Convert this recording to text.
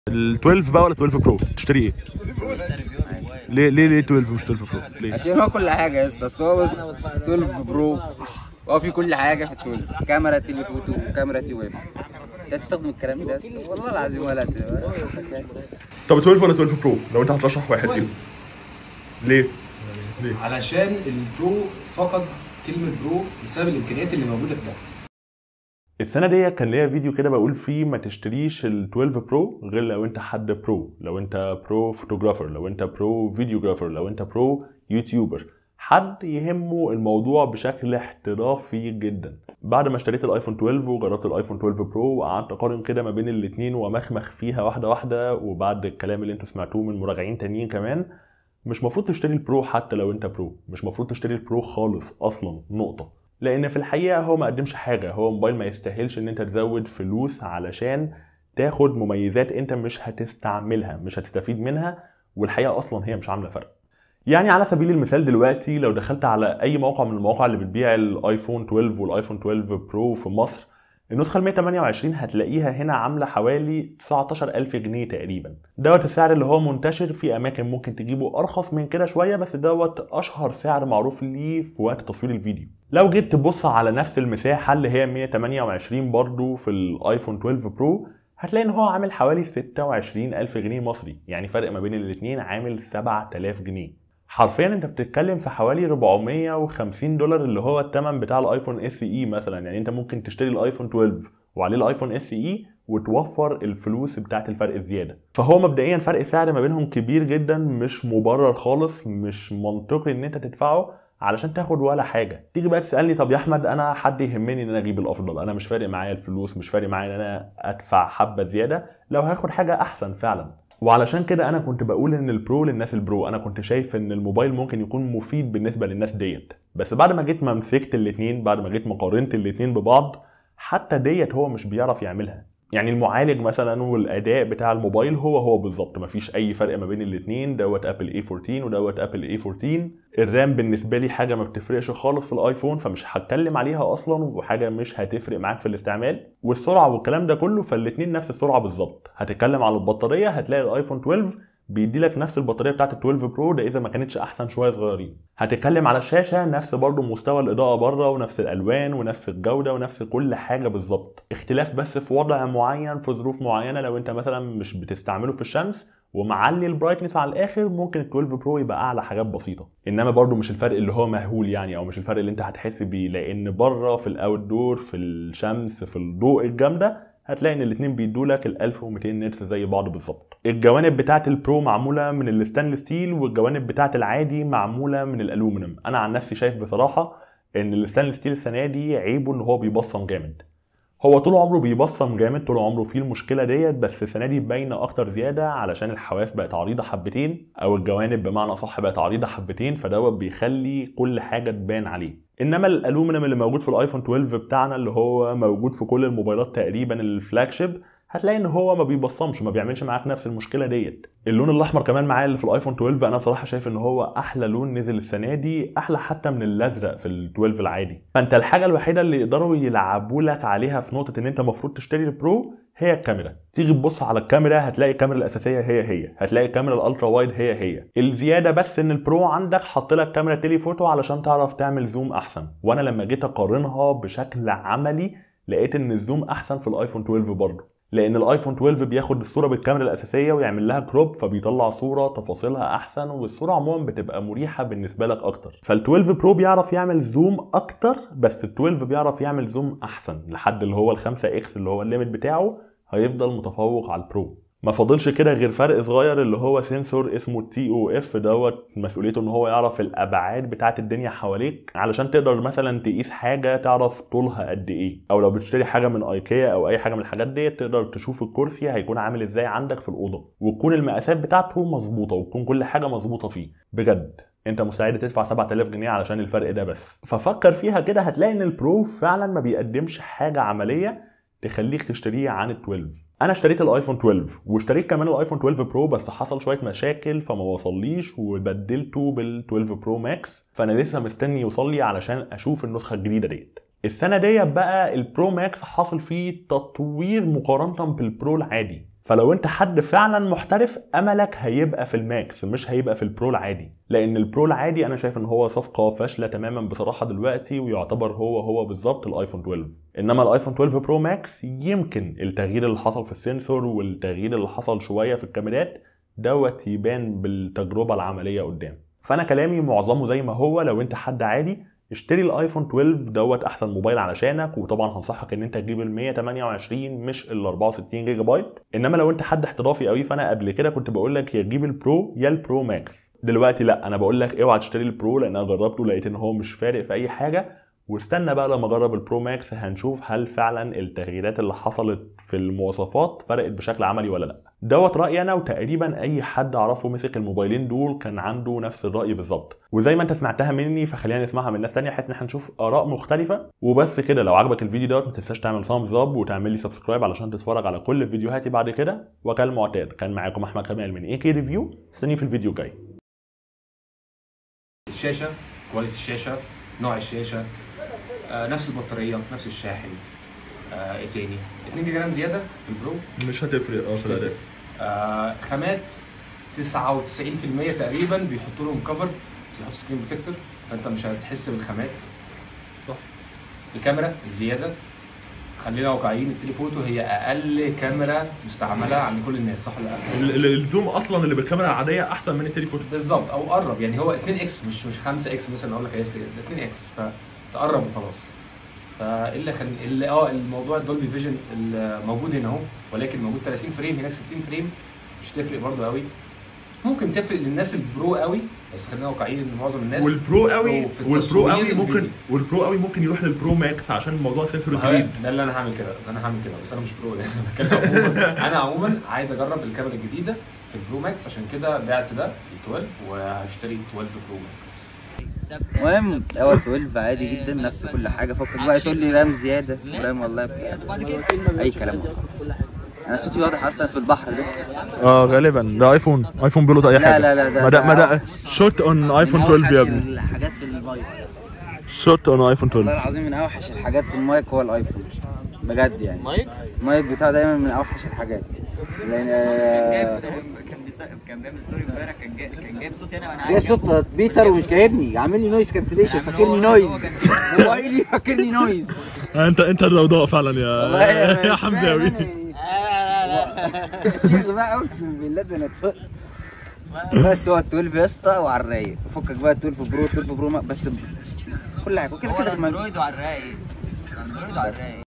ال 12 بقى ولا 12 برو تشتري ايه ليه ليه ليه 12 مش 12 برو ليه عشان هو كل حاجه يا اسطى أصل هو بس 12 برو هو في كل حاجه في ال 12 كاميرا تليفوتو وكاميرا تي ويب انت تستخدم الكلام ده يا اسطى والله العظيم ولا ت- طب 12 ولا 12 برو لو انت هترشح واحد فيهم ليه ليه علشان البرو فقد كلمه برو بسبب الامكانيات اللي موجوده في ده السنه دي كان ليا فيديو كده بقول فيه ما تشتريش ال 12 برو غير لو انت حد برو لو انت برو فوتوغرافر لو انت برو فيديوغرافر لو انت برو يوتيوبر حد يهمه الموضوع بشكل احترافي جدا بعد ما اشتريت الايفون 12 وجربت الايفون 12 برو وقعدت اقارن كده ما بين الاتنين وامخمخ فيها واحده واحده وبعد الكلام اللي انتوا سمعتوه من مراجعين تانيين كمان مش مفروض تشتري البرو حتى لو انت برو مش مفروض تشتري البرو خالص اصلا نقطه لان في الحقيقه هو ما قدمش حاجه هو موبايل ما يستاهلش ان انت تزود فلوس علشان تاخد مميزات انت مش هتستعملها مش هتستفيد منها والحقيقه اصلا هي مش عامله فرق يعني على سبيل المثال دلوقتي لو دخلت على اي موقع من المواقع اللي بتبيع الايفون 12 والايفون 12 برو في مصر النسخة ال 128 هتلاقيها هنا عاملة حوالي 19000 جنيه تقريبا دوت السعر اللي هو منتشر في أماكن ممكن تجيبه أرخص من كده شوية بس دوت أشهر سعر معروف ليه في وقت تصوير الفيديو لو جيت تبص على نفس المساحة اللي هي 128 برضو في الآيفون 12 برو هتلاقي ان هو عامل حوالي 26000 جنيه مصري يعني فرق ما بين الاتنين عامل 7000 جنيه حرفيا انت بتتكلم في حوالي 450 دولار اللي هو الثمن بتاع الايفون اس اي مثلا يعني انت ممكن تشتري الايفون 12 وعليه الايفون اس اي وتوفر الفلوس بتاعت الفرق الزياده فهو مبدئيا فرق سعر ما بينهم كبير جدا مش مبرر خالص مش منطقي ان انت تدفعه علشان تاخد ولا حاجه تيجي بقى تسالني طب يا احمد انا حد يهمني ان انا اجيب الافضل انا مش فارق معايا الفلوس مش فارق معايا ان انا ادفع حبه زياده لو هاخد حاجه احسن فعلا وعلشان كده انا كنت بقول ان البرو للناس البرو انا كنت شايف ان الموبايل ممكن يكون مفيد بالنسبه للناس ديت بس بعد ما جيت ما مسكت الاتنين بعد ما جيت ما قارنت الاتنين ببعض حتى ديت هو مش بيعرف يعملها يعني المعالج مثلا والاداء بتاع الموبايل هو هو بالظبط مفيش اي فرق ما بين الاثنين دوت ابل اي 14 ودوت ابل اي 14 الرام بالنسبه لي حاجه ما بتفرقش خالص في الايفون فمش هتكلم عليها اصلا وحاجه مش هتفرق معاك في الاستعمال والسرعه والكلام ده كله فالاثنين نفس السرعه بالظبط هتتكلم على البطاريه هتلاقي الايفون 12 بيدي لك نفس البطاريه بتاعت ال 12 برو ده اذا ما كانتش احسن شويه صغيرين هتتكلم على الشاشه نفس برضو مستوى الاضاءه بره ونفس الالوان ونفس الجوده ونفس كل حاجه بالظبط اختلاف بس في وضع معين في ظروف معينه لو انت مثلا مش بتستعمله في الشمس ومعلي البرايتنس على الاخر ممكن ال 12 برو يبقى اعلى حاجات بسيطه انما برضو مش الفرق اللي هو مهول يعني او مش الفرق اللي انت هتحس بيه لان بره في الاوت دور في الشمس في الضوء الجامده هتلاقي ان الاثنين بيدوا لك ال 1200 نتس زي بعض بالظبط الجوانب بتاعه البرو معموله من الستانلس ستيل والجوانب بتاعه العادي معموله من الالومنيوم انا عن نفسي شايف بصراحه ان الستانلس ستيل السنه دي عيبه ان هو بيبصم جامد هو طول عمره بيبصم جامد طول عمره فيه المشكله ديت بس السنه دي باينه اكتر زياده علشان الحواف بقت عريضه حبتين او الجوانب بمعنى اصح بقت عريضه حبتين فدوت بيخلي كل حاجه تبان عليه انما الالومنيوم اللي موجود في الايفون 12 بتاعنا اللي هو موجود في كل الموبايلات تقريبا الفلاج شيب هتلاقي ان هو ما بيبصمش ما بيعملش معاك نفس المشكله ديت اللون الاحمر كمان معايا اللي في الايفون 12 انا بصراحه شايف ان هو احلى لون نزل السنه دي احلى حتى من الازرق في ال 12 العادي فانت الحاجه الوحيده اللي يقدروا يلعبوا لك عليها في نقطه ان انت المفروض تشتري البرو هي الكاميرا تيجي تبص على الكاميرا هتلاقي الكاميرا الاساسيه هي هي هتلاقي الكاميرا الالترا وايد هي هي الزياده بس ان البرو عندك حط لك كاميرا تيلي فوتو علشان تعرف تعمل زوم احسن وانا لما جيت اقارنها بشكل عملي لقيت ان الزوم احسن في الايفون 12 برضه لان الايفون 12 بياخد الصوره بالكاميرا الاساسيه ويعمل لها كروب فبيطلع صوره تفاصيلها احسن والصوره عموما بتبقى مريحه بالنسبه لك اكتر فال 12 برو بيعرف يعمل زوم اكتر بس ال 12 بيعرف يعمل زوم احسن لحد اللي هو ال 5 اكس اللي هو الليميت بتاعه هيفضل متفوق على البرو ما فاضلش كده غير فرق صغير اللي هو سنسور اسمه تي او اف دوت مسؤوليته ان هو يعرف الابعاد بتاعه الدنيا حواليك علشان تقدر مثلا تقيس حاجه تعرف طولها قد ايه او لو بتشتري حاجه من ايكيا او اي حاجه من الحاجات ديت تقدر تشوف الكرسي هيكون عامل ازاي عندك في الاوضه وتكون المقاسات بتاعته مظبوطه وتكون كل حاجه مظبوطه فيه بجد انت مستعد تدفع 7000 جنيه علشان الفرق ده بس ففكر فيها كده هتلاقي ان البرو فعلا ما بيقدمش حاجه عمليه تخليك تشتريه عن ال 12 انا اشتريت الايفون 12 واشتريت كمان الايفون 12 برو بس حصل شويه مشاكل فما وصليش وبدلته بال 12 برو ماكس فانا لسه مستني يوصل لي علشان اشوف النسخه الجديده ديت السنه ديت بقى البرو ماكس حاصل فيه تطوير مقارنه بالبرو العادي فلو انت حد فعلا محترف املك هيبقى في الماكس مش هيبقى في البرو العادي لان البرو العادي انا شايف ان هو صفقه فاشله تماما بصراحه دلوقتي ويعتبر هو هو بالظبط الايفون 12 انما الايفون 12 برو ماكس يمكن التغيير اللي حصل في السنسور والتغيير اللي حصل شويه في الكاميرات دوت يبان بالتجربه العمليه قدام فانا كلامي معظمه زي ما هو لو انت حد عادي اشتري الايفون 12 دوت احسن موبايل علشانك وطبعا هنصحك ان انت تجيب ال 128 مش ال 64 جيجا بايت انما لو انت حد احترافي قوي فانا قبل كده كنت بقول لك يا تجيب البرو يا البرو ماكس دلوقتي لا انا بقول لك اوعى تشتري البرو لان انا جربته لقيت ان هو مش فارق في اي حاجه واستنى بقى لما اجرب البرو ماكس هنشوف هل فعلا التغييرات اللي حصلت في المواصفات فرقت بشكل عملي ولا لا دوت رايي انا وتقريبا اي حد اعرفه مسك الموبايلين دول كان عنده نفس الراي بالظبط وزي ما انت سمعتها مني فخلينا نسمعها من ناس تانية بحيث ان احنا نشوف اراء مختلفه وبس كده لو عجبك الفيديو دوت ما تنساش تعمل ثامز اب وتعمل لي سبسكرايب علشان تتفرج على كل فيديوهاتي بعد كده وكالمعتاد كان معاكم احمد كمال من اي كي ريفيو استني في الفيديو الجاي الشاشه كواليتي الشاشه نوع الشاشه آه نفس البطاريه نفس الشاحن آه ايه تاني 2 جيجا رام زياده في البرو مش هتفرق اه في الاداء آه خامات 99% تقريبا بيحطوا لهم كفر بيحطوا سكرين بروتكتور فانت مش هتحس بالخامات صح. الكاميرا الزياده خلينا واقعيين التليفوتو هي اقل كاميرا مستعمله عند كل الناس صح ولا لا؟ الزوم اصلا اللي بالكاميرا العاديه احسن من التليفون بالظبط او قرب يعني هو 2 اكس مش مش 5 اكس مثلا اقول لك هيفرق ده 2 اكس فتقرب وخلاص فالا خل... اللي اه الموضوع الدولبي فيجن موجود هنا اهو ولكن موجود 30 فريم هناك 60 فريم مش تفرق برضه قوي ممكن تفرق للناس البرو قوي بس خلينا واقعيين ان معظم الناس والبرو مش قوي في والبرو التصوير قوي ممكن الفيديو. والبرو قوي ممكن يروح للبرو ماكس عشان الموضوع سنسور ما هو جديد ده اللي انا هعمل كده انا هعمل كده بس انا مش برو يعني انا بتكلم عموما انا عموما عايز اجرب الكاميرا الجديده في البرو ماكس عشان كده بعت ده ال 12 وهشتري 12 برو ماكس المهم هو 12 عادي جدا نفس كل حاجه فكك بقى تقول لي رام زياده رام والله اي كلام انا صوتي واضح اصلا في البحر ده اه غالبا ده ايفون ايفون بيلوت اي لا حاجه لا لا ده ما ده ما ده ده شوت اون ايفون 12 يا ابني الحاجات في المايك شوت اون ايفون والله 12 العظيم من اوحش الحاجات في المايك هو الايفون بجد يعني مايك المايك بتاعه دايما من اوحش الحاجات لان آه، كان بيس- كان بيعمل ستوري امبارح كان جاي كان جايب صوتي انا وانا جايب صوت بيتر ومش جايبني عامل لي نويز كانسليشن فاكرني نويز موبايلي فاكرني نويز انت انت الضوضاء فعلا والله يا يا مش فاهم حمزاوي أنا يعني. الشيخ بقى اقسم بالله ده انا اتفقت بس هو ال 12 يا اسطى وعلى الرايق فكك بقى ال 12 برو 12 برو ما- بس كل حاجه كده هو كده المال- الاندرويد وعلى الرايق الاندرويد وعلى الرايق